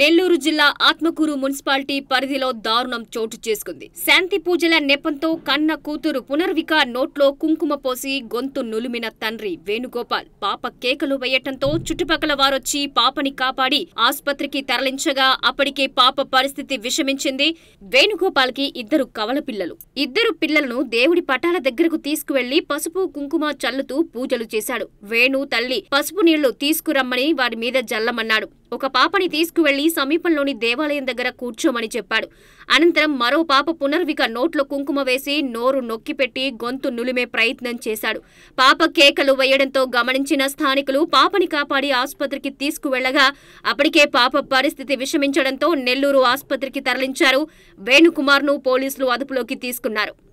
నెల్లూరు జిల్లా ఆత్మకూరు మున్సిపాలిటీ పరిధిలో దారుణం చోటు చేసుకుంది శాంతి పూజల నెపంతో కన్న కూతురు పునర్విక నోట్లో కుంకుమ పోసి గొంతు నులిమిన తండ్రి వేణుగోపాల్ పాప కేకలు వేయటంతో చుట్టుపక్కల వారొచ్చి పాపని కాపాడి ఆసుపత్రికి తరలించగా అప్పటికే పాప పరిస్థితి విషమించింది వేణుగోపాల్ కి ఇద్దరు కవల పిల్లలు ఇద్దరు పిల్లలను దేవుడి పటాల దగ్గరకు తీసుకువెళ్లి పసుపు కుంకుమ చల్లుతూ పూజలు చేశాడు వేణు తల్లి పసుపు నీళ్లు తీసుకురమ్మని వారి మీద జల్లమన్నాడు ఒక పాపని తీసుకువెళ్లి సమీపంలోని దేవాలయం దగ్గర కూర్చోమని చెప్పాడు అనంతరం మరో పాప పునర్విక నోట్లో కుంకుమ వేసి నోరు నొక్కిపెట్టి గొంతు నులిమే ప్రయత్నం చేశాడు పాప కేకలు వేయడంతో గమనించిన స్థానికులు పాపని కాపాడి ఆసుపత్రికి తీసుకువెళ్లగా అప్పటికే పాప పరిస్థితి విషమించడంతో నెల్లూరు ఆసుపత్రికి తరలించారు వేణుకుమార్ను పోలీసులు అదుపులోకి తీసుకున్నారు